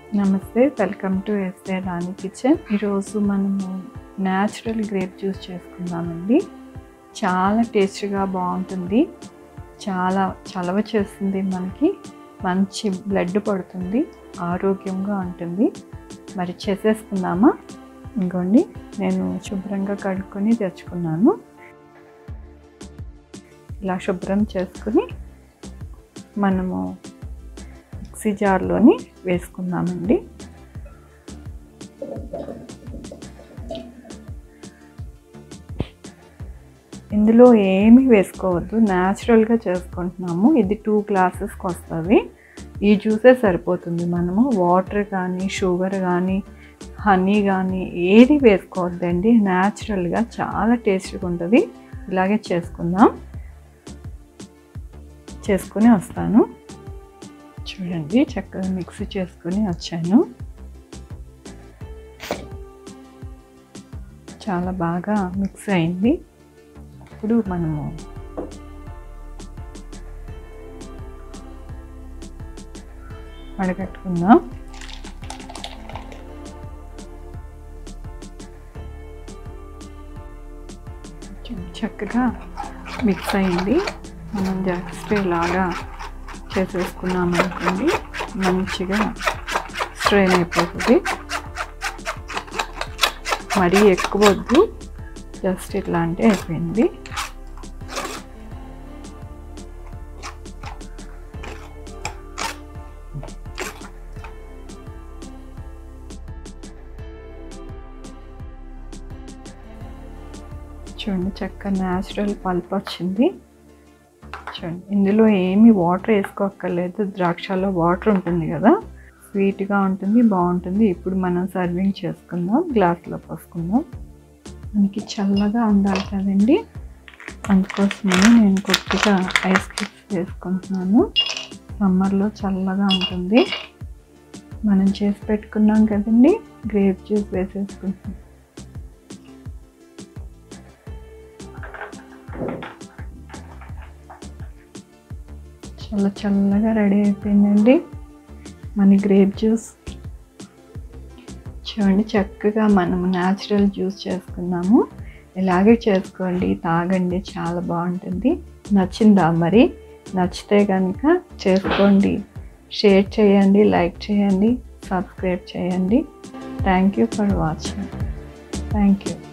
నమస్తే welcome to SA Rani kitchen ఈరోజు మనము న్యాచురల్ గ్రేప్ జ్యూస్ చేసుకుందామండి చాలా టేస్టీగా బాగుంటుంది చాలా చలవ చేస్తుంది మనకి మంచి బ్లడ్ పడుతుంది ఆరోగ్యంగా ఉంటుంది మరి చేసేసుకుందామా ఇంకోండి నేను శుభ్రంగా కడుక్కొని తెచ్చుకున్నాను ఇలా శుభ్రం చేసుకుని మనము మిక్సీ జార్లోని వేసుకుందామండి ఇందులో ఏమీ వేసుకోవద్దు న్యాచురల్గా చేసుకుంటున్నాము ఇది టూ గ్లాసెస్కి వస్తుంది ఈ జ్యూసే సరిపోతుంది మనము వాటర్ కానీ షుగర్ కానీ హనీ కానీ ఏది వేసుకోవద్దండి న్యాచురల్గా చాలా టేస్టీగా ఉంటుంది ఇలాగే చేసుకుందాం చేసుకుని వస్తాను చూడండి చక్కగా మిక్సీ చేసుకుని వచ్చాను చాలా బాగా మిక్స్ అయింది ఇప్పుడు మనము వడగట్టుకుందాం చక్కగా మిక్స్ అయింది మనం జస్ట్ ఇలాగా చేసేసుకున్నాం అనుకోండి మంచిగా స్ట్రెయిన్ అయిపోతుంది మరీ ఎక్కువ వద్దు జస్ట్ ఇట్లా అంటే అయిపోయింది చూడండి చక్కగా న్యాచురల్ పల్ప్ వచ్చింది చూడండి ఇందులో ఏమి వాటర్ వేసుకోక్కర్లేదు ద్రాక్షలో వాటర్ ఉంటుంది కదా స్వీట్గా ఉంటుంది బాగుంటుంది ఇప్పుడు మనం సర్వింగ్ చేసుకుందాం గ్లాస్లో పోసుకుందాం మనకి చల్లగా ఉండాలి కదండి అందుకోసమని నేను కొద్దిగా ఐస్ క్యూబ్స్ వేసుకుంటున్నాను సమ్మర్లో చల్లగా ఉంటుంది మనం చేసి పెట్టుకున్నాం కదండి గ్రేప్ జ్యూస్ వేసేసుకుంటున్నాం చాలా చల్లగా రెడీ అయిపోయిందండి మన గ్రేప్ జ్యూస్ చూడండి చక్కగా మనము న్యాచురల్ జ్యూస్ చేసుకున్నాము ఇలాగే చేసుకోండి తాగండి చాలా బాగుంటుంది నచ్చిందా మరి నచ్చితే కనుక చేసుకోండి షేర్ చేయండి లైక్ చేయండి సబ్స్క్రైబ్ చేయండి thank you for watching thank you